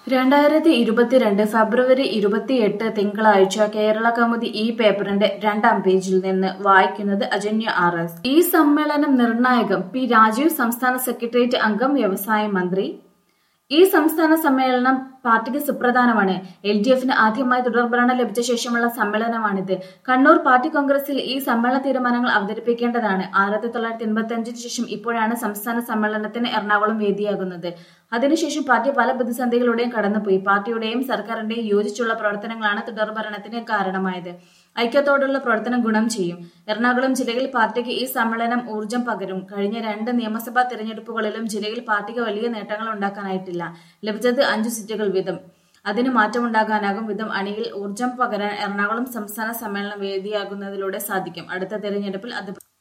രണ്ടായിരത്തി ഇരുപത്തിരണ്ട് ഫെബ്രുവരി ഇരുപത്തിയെട്ട് തിങ്കളാഴ്ച കേരള കൗമുദി ഈ പേപ്പറിന്റെ രണ്ടാം പേജിൽ നിന്ന് വായിക്കുന്നത് അജന്യ ആർ എസ് ഈ സമ്മേളനം നിർണായകം പി രാജീവ് സംസ്ഥാന സെക്രട്ടേറിയറ്റ് അംഗം വ്യവസായ മന്ത്രി ഈ സംസ്ഥാന സമ്മേളനം പാർട്ടിക്ക് സുപ്രധാനമാണ് എൽ ഡി എഫിന് ആദ്യമായി തുടർഭരണം ലഭിച്ച ശേഷമുള്ള സമ്മേളനമാണിത് കണ്ണൂർ പാർട്ടി കോൺഗ്രസിൽ ഈ സമ്മേളന തീരുമാനങ്ങൾ അവതരിപ്പിക്കേണ്ടതാണ് ആയിരത്തി തൊള്ളായിരത്തി എൺപത്തി അഞ്ചിന് ശേഷം ഇപ്പോഴാണ് സംസ്ഥാന സമ്മേളനത്തിന് എറണാകുളം വേദിയാകുന്നത് അതിനുശേഷം പാർട്ടി പല പ്രതിസന്ധികളുടെയും കടന്നുപോയി പാർട്ടിയുടെയും സർക്കാരിന്റെയും യോജിച്ചുള്ള പ്രവർത്തനങ്ങളാണ് തുടർഭരണത്തിന് കാരണമായത് ഐക്യത്തോടുള്ള പ്രവർത്തനം ഗുണം ചെയ്യും എറണാകുളം ജില്ലയിൽ പാർട്ടിക്ക് ഈ സമ്മേളനം ഊർജം പകരും കഴിഞ്ഞ രണ്ട് നിയമസഭാ തെരഞ്ഞെടുപ്പുകളിലും ജില്ലയിൽ പാർട്ടിക്ക് വലിയ നേട്ടങ്ങൾ ഉണ്ടാക്കാനായിട്ടില്ല ലഭിച്ചത് അഞ്ചു സീറ്റുകൾ വീതം അതിന് മാറ്റമുണ്ടാകാനാകും വിധം അണിയിൽ ഊർജം പകരാൻ എറണാകുളം സംസ്ഥാന സമ്മേളനം വേദിയാകുന്നതിലൂടെ സാധിക്കും അടുത്ത തെരഞ്ഞെടുപ്പിൽ അത്